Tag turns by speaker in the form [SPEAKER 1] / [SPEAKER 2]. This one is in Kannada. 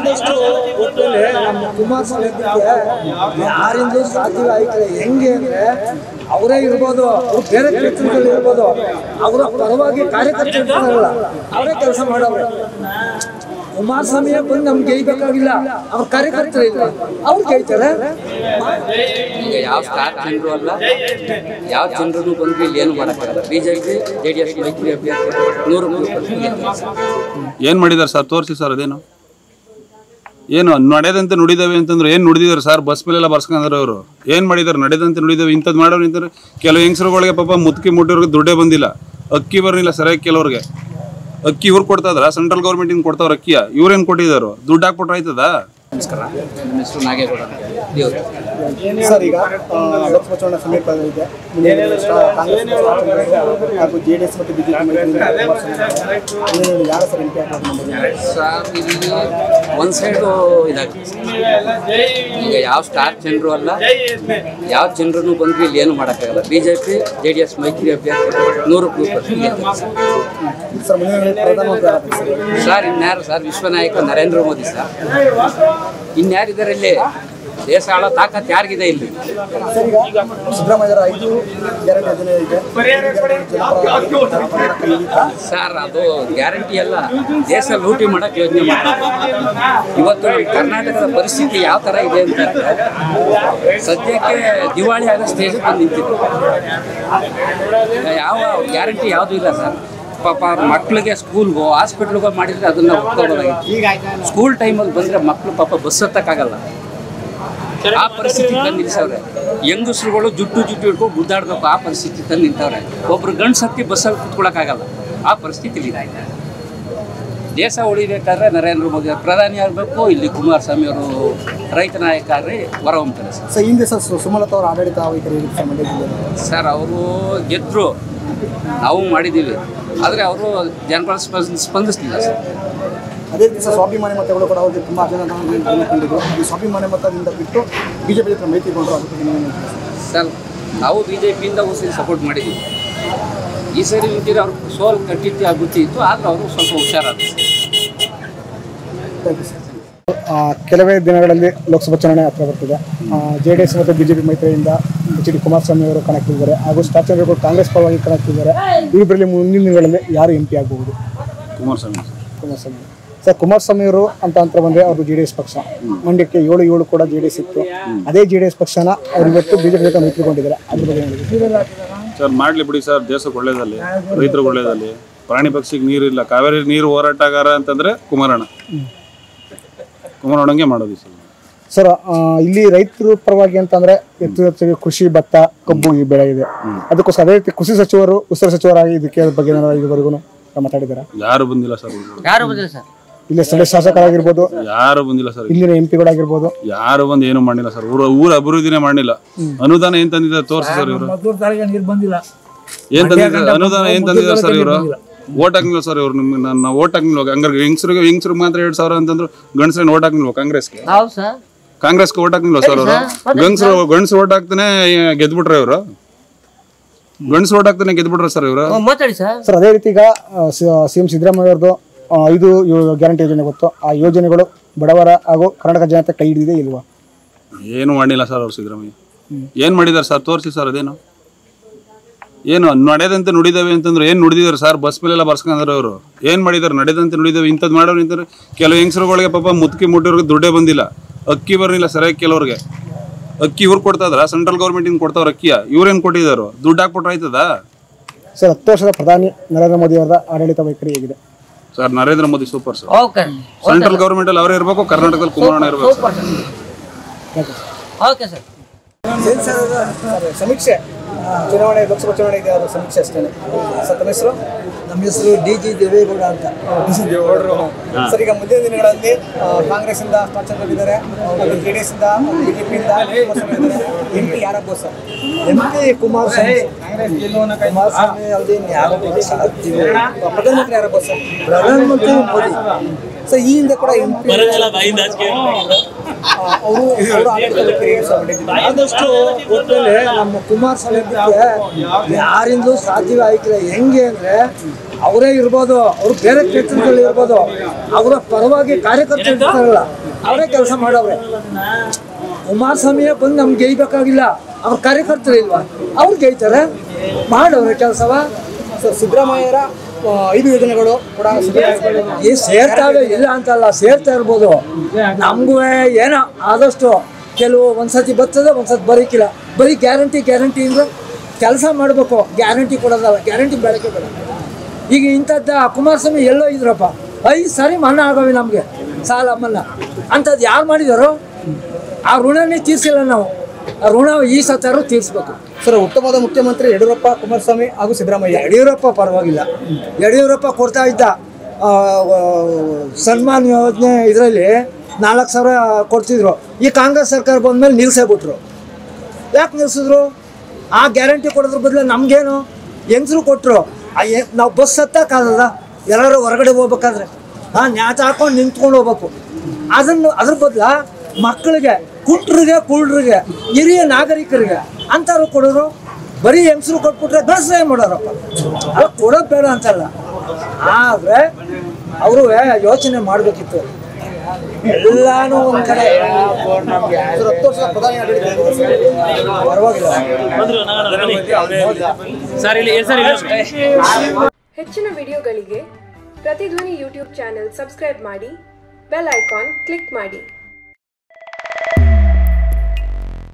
[SPEAKER 1] ಆದಷ್ಟು ಒಟ್ಟಿನಲ್ಲಿ ನಮ್ಮ ಕುಮಾರಸ್ವಾಮಿಗೆ ಯಾರಿಂದಲೂ ಸಾಧ್ಯ ಆಯ್ತದೆ ಹೆಂಗೆ ಅಂದ್ರೆ ಅವರೇ ಇರ್ಬೋದು ಅವ್ರು ಬೇರೆ ಕ್ಷೇತ್ರದಲ್ಲಿ ಇರ್ಬೋದು ಅವರ ಪರವಾಗಿ ಕಾರ್ಯಕರ್ತರು ಇರ್ತಾರಲ್ಲ ಅವರೇ ಕೆಲಸ ಮಾಡೋರು ಕುಮಾರಸ್ವಾಮಿಯೇ ಬಂದು ನಮ್ಗೆ ಗೆಯ್ಬೇಕಾಗಿಲ್ಲ ಅವ್ರ ಕಾರ್ಯಕರ್ತರು ಇಲ್ಲ ಅವ್ರು ಗೆಯ್ತಾರೆ
[SPEAKER 2] ಈಗ ಯಾವ ಸ್ಟಾರ್ ಜನರು ಅಲ್ಲ ಯಾವ ಜನರು ಬಂದ್ರು ಇಲ್ಲಿ ಏನು ಮಾಡೋಕ್ಕಾಗಲ್ಲ ಬಿಜೆಪಿ ಜೆ ಡಿ ಎಸ್ ಮೈತ್ರಿ ಅಭ್ಯರ್ಥಿ ನೂರು ನೂರು ಪರ್ಸೆಂಟ್ ಗೆಲ್ತಾರೆ ಸರ್.
[SPEAKER 3] ಏನು ಮಾಡಿದ್ದಾರೆ ಸರ್ ತೋರಿಸಿ ಸರ್ ಅದೇನು ಏನು ನಡೆದಂತೆ ನುಡಿದವೆ ಅಂತಂದ್ರೆ ಏನು ನುಡಿದಿದ್ದಾರೆ ಸರ್ ಬಸ್ ಮೇಲೆಲ್ಲ ಬರ್ಸ್ಕೊಂಡ್ರೆ ಅವರು ಏನು ಮಾಡಿದ್ದಾರೆ ನಡೆದಂತೆ ನುಡಿದವೆ ಇಂಥದ್ದು ಮಾಡೋರು ನಿಂತಾರೆ ಕೆಲವು ಹೆಂಗಸ್ರುಗಳಿಗೆ ಪಾಪ ಮುತ್ಕಿ ಮುಟ್ಟಿರೋರಿಗೆ ದುಡ್ಡೇ ಬಂದಿಲ್ಲ ಅಕ್ಕಿ ಬರಲಿಲ್ಲ ಸರಿಯಾಗಿ ಕೆಲವ್ರಿಗೆ ಅಕ್ಕಿ ಇವ್ರು ಕೊಡ್ತಾ ಇದ್ರ ಸೆಂಟ್ರಲ್ ಗೌರ್ಮೆಂಟಿಂದ ಕೊಡ್ತಾವ್ರ ಅಕ್ಕಿಯ ಇವ್ರೇನು ಕೊಟ್ಟಿದ್ದಾರೋ ದುಡ್ಡು ಹಾಕ್ಬಿಟ್ರೆ ಆಯ್ತದ
[SPEAKER 2] ನಮಸ್ಕಾರ ನನ್ನ ಹೆಸರು ನಾಗೇಗೌಡ ಅಂತ ದೇವ್ರು
[SPEAKER 4] ಸರ್ ಈಗ ಆ, ಲೋಕಸಭಾ ಚುನಾವಣೆ ಸಮೀಪ ಇದೆ ಮುಂದೆ ಸ್ಟಾ- ಕಾಂಗ್ರೆಸ್ ಸ್ಟಾರ್ ಹಾಗೂ ಜೆ ಡಿ ಎಸ್ ಮತ್ತು ಬಿಜೆಪಿ ಯಾರು ಸರ್ ಎಂ ಪಿ ಆಗ್ಬೋದು
[SPEAKER 2] ಸರ್ ಇಲ್ಲಿ ಒಂದು ಸೈಡು ಇದಾಗ್ತದೆ ಸರ್. ಈಗ ಯಾವ ಸ್ಟಾರ್ ಜನರು ಅಲ್ಲ ಯಾವ ಜನರು ಬಂದ್ರು ಇಲ್ಲಿ ಏನು ಮಾಡೋಕ್ಕಾಗಲ್ಲ ಬಿಜೆಪಿ ಜೆ ಡಿ ಎಸ್ ಮೈತ್ರಿ ಅಭ್ಯರ್ಥಿ ನೂರು ನೂರು ಪರ್ಸೆಂಟ್ ಗೆಲ್ತಾರೆ ಸರ್.
[SPEAKER 4] ಸರ್ ಮುಂದಿನ ಪ್ರಧಾನಮಂತ್ರಿ ಯಾರಾಗ್ಬೇಕು ಸರ್
[SPEAKER 2] ಸರ್ ಇನ್ಯಾರು ಸರ್ ವಿಶ್ವನಾಯಕ ನರೇಂದ್ರ ಮೋದಿ ಸರ್ ಇನ್ಯಾರಿದ್ದಾರೆ ಇಲ್ಲಿ ದೇಶ ಆಳೋ ತಾಕತ್ ಯಾರಿಗಿದೆ ಇಲ್ಲಿ
[SPEAKER 4] ಸರ್ ಈಗ ಸಿದ್ದರಾಮಯ್ಯರ ಐದು ಗ್ಯಾರಂಟಿ ಯೋಜನೆ ಇದೆ ಜನಪರ ಖಂಡಿತ.
[SPEAKER 2] ಸರ್ ಅದು ಗ್ಯಾರಂಟಿ ಅಲ್ಲ ದೇಶ ಲೂಟಿ ಮಾಡಕ್ ಯೋಚನೆ ಮಾಡ್ತಾರೆ ಇವತ್ತು ನಮ್ಮ ಕರ್ನಾಟಕದ ಪರಿಸ್ಥಿತಿ ಯಾವ ತರ ಇದೆ ಅಂತ ಸದ್ಯಕ್ಕೆ ದಿವಾಳಿ ಆಗೋ ಸ್ಟೇಜ್ ಬಂದು ನಿಂತಿದೆ ಯಾವ ಗ್ಯಾರಂಟಿ ಯಾವುದೂ ಇಲ್ಲ ಸರ್ ಪಾಪ ಮಕ್ಕಳಿಗೆ ಸ್ಕೂಲ್ಗೋ ಹಾಸ್ಪಿಟ್ಲ್ಗೋ ಮಾಡಿದ್ರೆ ಅದನ್ನ ಒಪ್ಕೋಬೋದಾಗಿತ್ತು ಸ್ಕೂಲ್ ಟೈಮಲ್ಲಿ ಬಂದರೆ ಮಕ್ಕಳು ಪಾಪ ಬಸ್ ಹತ್ತಕ್ಕಾಗಲ್ಲ ಆ ಪರಿಸ್ಥಿತಿ ತಂದು ನಿಲ್ಸವ್ರೆ ಹೆಂಗಸ್ರುಗಳು ಜುಟ್ಟು ಜುಟ್ಟು ಹಿಡ್ಕೊಂಡು ಗುದ್ದಾಡ್ಬೇಕು ಆ ಪರಿಸ್ಥಿತಿ ತಂದು ನಿಂತವ್ರೆ ಒಬ್ರು ಗಂಡ್ಸ್ ಹತ್ತಿ ಬಸ್ಸಲ್ಲಿ ಕುತ್ಕೊಳಕ್ಕಾಗಲ್ಲ ಆ ಪರಿಸ್ಥಿತಿಲಿ ಇದಾಯ್ತು ದೇಶ ಉಳಿಬೇಕಾದ್ರೆ ನರೇಂದ್ರ ಮೋದಿ ಅವ್ರು ಪ್ರಧಾನಿ ಆಗಬೇಕು ಇಲ್ಲಿ ಕುಮಾರಸ್ವಾಮಿ ಅವರು ರೈತ ನಾಯಕ ಆದರೆ ಹೊರ ಹೊಮ್ತಾರೆ ಸರ್
[SPEAKER 4] ಸರ್ ಹಿಂದೆ ಸರ್ ಸು- ಸುಮಲತಾ ಅವರ ಆಡಳಿತ ವೈಖರಿ ಹೇಗಿತ್ತು ಸರ್ ಮಂಡ್ಯ ಜಿಲ್ಲೆಯಲ್ಲಿ
[SPEAKER 2] ಸರ್ ಅವರು ಗೆದ್ದರು ನಾವು ಮಾಡಿದ್ದೀವಿ ಆದರೆ ಅವರು ಜನಪದ ಸ್ಪಂದ ಸ್ಪಂದಿಸ್ಲಿಲ್ಲ ಸರ್
[SPEAKER 4] ಅದೇ ರೀತಿ ಸರ್ ಸ್ವಾಭಿಮಾನಿ ಮತಗಳು ಕೂಡ ಅವ್ರಿಗೆ ತುಂಬ ಜನ ಕಂಡಿದ್ರು ಈ ಸ್ವಾಭಿಮಾನಿ ಮತದಿಂದ ಬಿಟ್ಟು ಬಿಜೆಪಿ ಜೊತೆ ಮೈತ್ರಿಗೊಂಡ್ರು ಅದ್ರ ಬಗ್ಗೆ ನೀವೇನು ಹೇಳ್ತೀರಾ ಸರ್?
[SPEAKER 2] ಸರ್ ನಾವು ಬಿ ಜೆ ಪಿಯಿಂದ ಸರಿ ಸಪೋರ್ಟ್ ಮಾಡಿದ್ದೀವಿ ಈ ಸರಿ ನಿಂತಿರೋ ಅವ್ರು ಸೋಲ್ ಕಟ್ಟಿತ್ತು ಆ ಬುತ್ತಿ ಇತ್ತು ಆದ್ರೆ ಅವರು ಸ್ವಲ್ಪ ಹುಷಾರಾದ್ರು ಸರ್
[SPEAKER 4] ಥ್ಯಾಂಕ್ ಯು ಸರ್ ಆ, ಕೆಲವೇ ದಿನಗಳಲ್ಲಿ ಲೋಕಸಭಾ ಚುನಾವಣೆ ಹತ್ರ ಬರ್ತಿದೆ ಜೆ ಡಿ ಎಸ್ ಮತ್ತು ಬಿಜೆಪಿ ಮೈತ್ರಿಯಿಂದ ಎಚ್ ಡಿ ಕುಮಾರಸ್ವಾಮಿ ಅವರು ಕಣಕ್ಕಿದ್ದಾರೆ ಹಾಗೂ ಸ್ಟಾರ್ ಚಂದ್ರಗೌಡ ಕಾಂಗ್ರೆಸ್ ಪರವಾಗಿ ಕಣಕ್ಕಿದ್ದಾರೆ ಇವರಲ್ಲಿ ಮುಂದಿನ ದಿನಗಳಲ್ಲಿ ಯಾರು ಎಂ ಪಿ ಆಗಬಹುದು
[SPEAKER 3] ಕುಮಾರಸ್ವಾಮಿ
[SPEAKER 4] ಕುಮಾರಸ್ವಾಮಿ ಸರ್ ಕುಮಾರಸ್ವಾಮಿ ಅವರು ಅಂತ ಅಂತ ಬಂದ್ರೆ ಅವರು ಜೆ ಡಿ ಎಸ್ ಪಕ್ಷ ಮಂಡ್ಯಕ್ಕೆ ಏಳು ಏಳು ಕೂಡ ಜೆ ಡಿ ಎಸ್ ಇತ್ತು ಅದೇ ಜೆ ಡಿ ಎಸ್ ಪಕ್ಷನ ಅವ್ರು ಇವತ್ತು ಬಿಜೆಪಿ ಜೊತೆ ಮೈತ್ರಿಕೊಂಡಿದ್ದಾರೆ ಅದ್ರ ಬಗ್ಗೆ ಏನು ಹೇಳ್ತೀರಾ?
[SPEAKER 3] ಸರ್ ಮಾಡ್ಲಿ ಬಿಡಿ ಸರ್ ದೇಶಕ್ಕೆ ಒಳ್ಳೇದಲ್ಲಿ ರೈತರಿಗೆ ಒಳ್ಳೇದಲ್ಲಿ ಪ್ರಾಣಿ ಪಕ್ಷಿಗೆ ನೀರಿಲ್ಲ ಕಾವೇರಿ ನೀರು ಹೋರಾಟಗಾರ ಅಂತಂದ್ರೆ ಕುಮಾರಣ್ಣ ಕುಮಾರಣ್ಣಂಗೆ ಮಾಡೋದು ಈ ಸಲ
[SPEAKER 4] ಸರ್ ಆ, ಇಲ್ಲಿ ರೈತರ ಪರವಾಗಿ ಅಂತಂದ್ರೆ ಹೆಚ್ಚು ಹೆಚ್ಚಿಗೆ ಕೃಷಿ ಭತ್ತ ಕಬ್ಬು ಈ ಬೆಳೆ ಇದೆ ಅದಕ್ಕೋಸ್ಕರ ಅದೇ ರೀತಿ ಕೃಷಿ ಸಚಿವರು ಉಸ್ತುವಾರಿ ಸಚಿವರಾಗಿ ಇದಕ್ಕೆ ಬಗ್ಗೆ ಏನಾದ್ರು ಇದುವರೆಗೂ ಮಾತಾಡಿದ್ದಾರೆ
[SPEAKER 3] ಯಾರು ಬಂದಿಲ್ಲ ಸರ್ ಇವ್ರು.
[SPEAKER 2] ಯಾರು ಬಂದಿಲ್ಲ ಸರ್
[SPEAKER 4] ಇಲ್ಲಿ ಸ್ಥಳೀಯ ಶಾಸಕರಾಗಿರ್ಬೋದು
[SPEAKER 3] ಯಾರು ಬಂದಿಲ್ಲ ಸರ್
[SPEAKER 4] ಇಲ್ಲಿನ ಎಂ ಪಿಗಳಾಗಿರ್ಬೋದು
[SPEAKER 3] ಯಾರು ಬಂದು ಏನು ಮಾಡಿಲ್ಲ ಸರ್ ಊರ ಊರ ಅಭಿವೃದ್ಧಿನೇ ಮಾಡಿಲ್ಲ ಅನುದಾನ ಏನ್ ತಂದಿದ್ದಾರೆ ತೋರಿಸಿ ಸರ್ ಇವರು
[SPEAKER 1] ಮದ್ದೂರು ತಾಳಿಗೆ ನೀರು ಬಂದಿಲ್ಲ
[SPEAKER 3] ಏನ್ ತಂದಿದ್ದಾರೆ ಅನುದಾನ ಏನ್ ತಂದಿದ್ದಾರೆ ಸರ್ ಇವರು ಓಟ್ ಹಾಕ್ಲಿಲ್ಲ ಸರ್ ಇವ್ರು ನಿಮ್ಗೆ ನನ್ನ ಓಟ್ ಹಾಕ್ಲಿಲ್ಲ ಹಂಗಾರೆ ಹೆಂಗಸ್ರಿಗೆ ಹೆಂಗಸ್ರಿಗೆ ಮಾತ್ರ ಎರಡ್ ಸಾವಿರ ಅಂತಂದ್ರು ಗಂಡಸ್ರೇನು ಓಟ್ ಹಾಕ್ಲಿಲ್ವ ಕಾಂಗ್ರೆಸ್ಗೆ
[SPEAKER 2] ಹೌದು ಸರ್
[SPEAKER 3] ಕಾಂಗ್ರೆಸ್ಗೆ ಓಟ್ ಹಾಕ್ಲಿಲ್ವ ಸರ್ ಅವರು ಗಂಡಸರು ಗಂಡಸರು ಓಟ್ ಹಾಕ್ತಾನೆ ಗೆದ್ಬಿಟ್ರೆ ಇವರು ಗಂಡಸರು ಓಟ್ ಹಾಕ್ತಾನೆ ಗೆದ್ಬಿಟ್ರೆ ಸರ್ ಇವರು
[SPEAKER 2] ಮಾತಾಡಿ ಸರ್
[SPEAKER 4] ಸರ್ ಅದೇ ರೀತಿ ಈಗ ಸಿ ಎಂ ಸಿದ್ದರಾಮಯ್ಯ ಅವ್ರದ್ದು ಆ, ಐದು ಯೋ- ಗ್ಯಾರಂಟಿ ಯೋಜನೆ ಗೊತ್ತು ಆ ಯೋಜನೆಗಳು ಬಡವರ ಹಾಗೂ ಕರ್ನಾಟಕ ಜನತೆ ಕೈ ಹಿಡಿದಿದೆ ಇಲ್ವಾ
[SPEAKER 3] ಏನು ಮಾಡಿಲ್ಲ ಸರ್ ಅವ್ರು ಸಿದ್ದರಾಮಯ್ಯ ಏನ್ ಮಾಡಿದಾರೆ ಸರ್ ತೋರಿಸಿ ಸರ್ ಅದೇನು ಏನು ನಡೆದಂತೆ ನುಡಿದವೆ ಅಂತಂದ್ರೆ ಏನು ನುಡಿದಿದ್ದಾರೆ ಸರ್ ಬಸ್ ಮೇಲೆಲ್ಲ ಬರ್ಸ್ಕೊಂಡ್ರೆ ಅವರು ಏನು ಮಾಡಿದ್ದಾರೆ ನಡೆದಂತೆ ನುಡಿದವೆ ಇಂಥದ್ದು ಮಾಡೋರು ನಿಂತಾರೆ ಕೆಲವು ಹೆಂಗಸ್ರುಗಳಿಗೆ ಪಾಪ ಮುತ್ಕಿ ಮುಟ್ಟಿರೋರಿಗೆ ದುಡ್ಡೇ ಬಂದಿಲ್ಲ ಅಕ್ಕಿ ಬರಲಿಲ್ಲ ಸರಿಯಾಗಿ ಕೆಲವ್ರಿಗೆ ಅಕ್ಕಿ ಇವ್ರು ಕೊಡ್ತಾ ಇದ್ರ ಸೆಂಟ್ರಲ್ ಗೌರ್ಮೆಂಟಿಂದ ಕೊಡ್ತಾವ್ರ ಅಕ್ಕಿಯ ಇವ್ರೇನು ಕೊಟ್ಟಿದ್ದಾರೋ ದುಡ್ಡು ಹಾಕ್ಬಿಟ್ರೆ ಆಯ್ತದ
[SPEAKER 4] ಸರ್ ಹತ್ತು ವರ್ಷದ ಪ್ರಧಾನಿ ನರೇಂದ್ರ ಮೋದಿ ಅವರ ಆಡಳಿತ ವೈಖರಿ ಹೇಗಿದೆ
[SPEAKER 3] sir Narendra Modi super sir
[SPEAKER 2] okay
[SPEAKER 3] central government ಅಲ್ಲಿ ಅವರೇ ಇರಬೇಕು ಕರ್ನಾಟಕದಲ್ಲಿ ಕುಮಾರಣ್ಣ ಇರಬೇಕು sir
[SPEAKER 4] thank you
[SPEAKER 2] okay sir
[SPEAKER 4] sir ಸಮೀಕ್ಷೆ ಚುನಾವಣೆ ಲೋಕಸಭಾ ಚುನಾವಣೆ ಇದೆ ಅದರ ಸಮೀಕ್ಷೆ ಅಷ್ಟೇ ಸರ್ ತಮ್ಮ ಹೆಸರು
[SPEAKER 1] ನಮ್ಮ ಹೆಸರು ಡಿ ಜಿ ದೇವೇಗೌಡ ಅಂತ
[SPEAKER 4] ಸರ್ ಈಗ ಮುಂದಿನ ದಿನಗಳಲ್ಲಿ ಆ, ಕಾಂಗ್ರೆಸ್ಸಿಂದ ಸ್ಟಾರ್ ಚಂದ್ರಗಿದ್ದಾರೆ ಜೆ ಡಿ ಎಸ್ ಇಂದ ಬಿಜೆಪಿಯಿಂದ ಎಂ ಪಿ ಯಾರಾಗ್ಬೋದು sir
[SPEAKER 1] M P Kumaraswamy Kumaraswamy ಅಲ್ಲದೆ ಯಾರು ಸಾಧ್ಯವೇ
[SPEAKER 4] ಪ್ರಧಾನಮಂತ್ರಿ ಯಾರಾಗ್ಬೋದು ಸರ್
[SPEAKER 1] ಪ್ರಧಾನಮಂತ್ರಿ ಮೋದಿ
[SPEAKER 4] ಸರ್ ಈ ಹಿಂದೆ ಕೂಡ ಎಂ ಪಿ ಅವರು ಅವರ ಆಡಳಿತ ಬಗ್ಗೆ ಏನು ಸರ್ ಹೊಂದಿದ್ದೀರಿ?
[SPEAKER 1] ಆದಷ್ಟು ಒಟ್ಟಲ್ಲಿ ನಮ್ಮ ಕುಮಾರಸ್ವಾಮಿ ಬಿಟ್ಟರೆ ಯಾರಿಂದಲೂ ಸಾಧ್ಯವೇ ಆಯ್ತಿಲ್ಲ ಹೆಂಗೆ ಅಂದರೆ ಅವರೇ ಇರ್ಬೋದು ಅವ್ರು ಬೇರೆ ಕ್ಷೇತ್ರದಲ್ಲಿ ಇರ್ಬೋದು ಅವರ ಪರವಾಗಿ ಕಾರ್ಯಕರ್ತರು ಇರ್ತಾರಲ್ಲ ಅವರೇ ಕೆಲಸ ಮಾಡವ್ರೆ ಕುಮಾರಸ್ವಾಮಿಯೇ ಬಂದು ನಮ್ಗೆ ಗೆಯ್ಬೇಕಾಗಿಲ್ಲ ಅವ್ರ ಕಾರ್ಯಕರ್ತರು ಇಲ್ವಾ ಅವ್ರು ಗೆಯ್ತಾರೆ ಮಾಡವ್ರೆ ಕೆಲಸವ
[SPEAKER 4] ಸರ್ ಸಿದ್ದರಾಮಯ್ಯರ ಆ, ಐದು ಯೋಜನೆಗಳು ಕೂಡ ಸಿದ್ದರಾಮಯ್ಯ
[SPEAKER 1] ಈ ಸೇರ್ತಾವೆ ಇಲ್ಲ ಅಂತಲ್ಲ ಸೇರ್ತಾ ಇರ್ಬೋದು ನಮಗೂ ಏನೋ ಆದಷ್ಟು ಕೆಲವು ಒಂದ್ಸತಿ ಬರ್ತದೆ ಒಂದ್ಸತಿ ಬರೋಕ್ಕಿಲ್ಲ ಬರೀ ಗ್ಯಾರಂಟಿ ಗ್ಯಾರಂಟಿ ಅಂದ್ರೆ ಕೆಲಸ ಮಾಡಬೇಕು ಗ್ಯಾರಂಟಿ ಕೊಡೋದಲ್ಲ ಗ್ಯಾರಂಟಿ ಬೆಳಗ್ಗೆ ಬೇಡ ಈಗ ಇಂಥದ್ದು ಕುಮಾರಸ್ವಾಮಿ ಎಲ್ಲೋ ಇದ್ರಪ್ಪ ಐದು ಸಾರಿ ಮನ್ನಾ ಆಗವೆ ನಮಗೆ ಸಾಲ ಮನ್ನಾ ಅಂಥದ್ದು ಯಾರು ಮಾಡಿದಾರೋ ಆ ಋಣನೇ ತೀರ್ಸಿಲ್ಲ ನಾವು ಆ ಋಣ ಈ ಸತ್ತಾರು ತೀರಿಸ್ಬೇಕು
[SPEAKER 4] ಸರ್ ಉತ್ತಮವಾದ ಮುಖ್ಯಮಂತ್ರಿ ಯಡಿಯೂರಪ್ಪ ಕುಮಾರಸ್ವಾಮಿ ಹಾಗೂ ಸಿದ್ದರಾಮಯ್ಯ
[SPEAKER 1] ಯಡಿಯೂರಪ್ಪ ಪರವಾಗಿಲ್ಲ ಯಡಿಯೂರಪ್ಪ ಕೊಡ್ತಾ ಇದ್ದ ಆ, ಆ, ಸನ್ಮಾನ್ ಯೋಜನೆ ಇದರಲ್ಲಿ ನಾಲ್ಕು ಸಾವಿರ ಕೊಡ್ತಿದ್ರು ಈ ಕಾಂಗ್ರೆಸ್ ಸರ್ಕಾರ ಬಂದ್ಮೇಲೆ ನಿಲ್ಸೇ ಬಿಟ್ರು ಯಾಕೆ ನಿಲ್ಸಿದ್ರು ಆ ಗ್ಯಾರಂಟಿ ಕೊಡೋದ್ರ ಬದಲು ನಮಗೇನು ಹೆಂಗಸರು ಕೊಟ್ಟರು ನಾವು ಬಸ್ ಹತ್ತಕ್ಕಾಗಲ್ಲ ಎಲ್ಲರೂ ಹೊರಗಡೆ ಹೋಗ್ಬೇಕಾದ್ರೆ ಹಾಂ ನ್ಯಾತ ಹಾಕೊಂಡು ನಿಂತ್ಕೊಂಡು ಹೋಗ್ಬೇಕು ಅದನ್ನು ಅದ್ರ ಬದಲ ಮಕ್ಕಳಿಗೆ ಕುಂಟ್ರಿಗೆ ಕುಳ್ರಿಗೆ ಹಿರಿಯ ನಾಗರಿಕರಿಗೆ ಅಂಥವ್ರು ಕೊಡೋರು ಬರೀ ಹೆಂಗಸರು ಕೊಟ್ಬಿಟ್ರೆ ಗಣಸೇ ಮಾಡೋರಪ್ಪ ಅಲ್ಲ ಕೊಡೋದು ಬೇಡ ಅಂತಲ್ಲ ಆದರೆ ಅವರು ಯೋಚನೆ ಮಾಡಬೇಕಿತ್ತು ಎಲ್ಲಾನು ಒಂದು ಕಡೆ
[SPEAKER 4] ಸರ್ ಹತ್ತು ವರ್ಷದ ಪ್ರಧಾನಿ ಆಡಳಿತ ಹೇಗಿದೆ ಸರ್?
[SPEAKER 1] ಪರವಾಗಿಲ್ಲ
[SPEAKER 5] ಹೆಚ್ಚಿನ ವಿಡಿಯೋಗಳಿಗೆ ಪ್ರತಿಧ್ವನಿ ಯೂಟ್ಯೂಬ್ ಚಾನೆಲ್ ಸಬ್ಸ್ಕ್ರೈಬ್ ಮಾಡಿ ಬೆಲ್ ಐಕಾನ್ ಕ್ಲಿಕ್ ಮಾಡಿ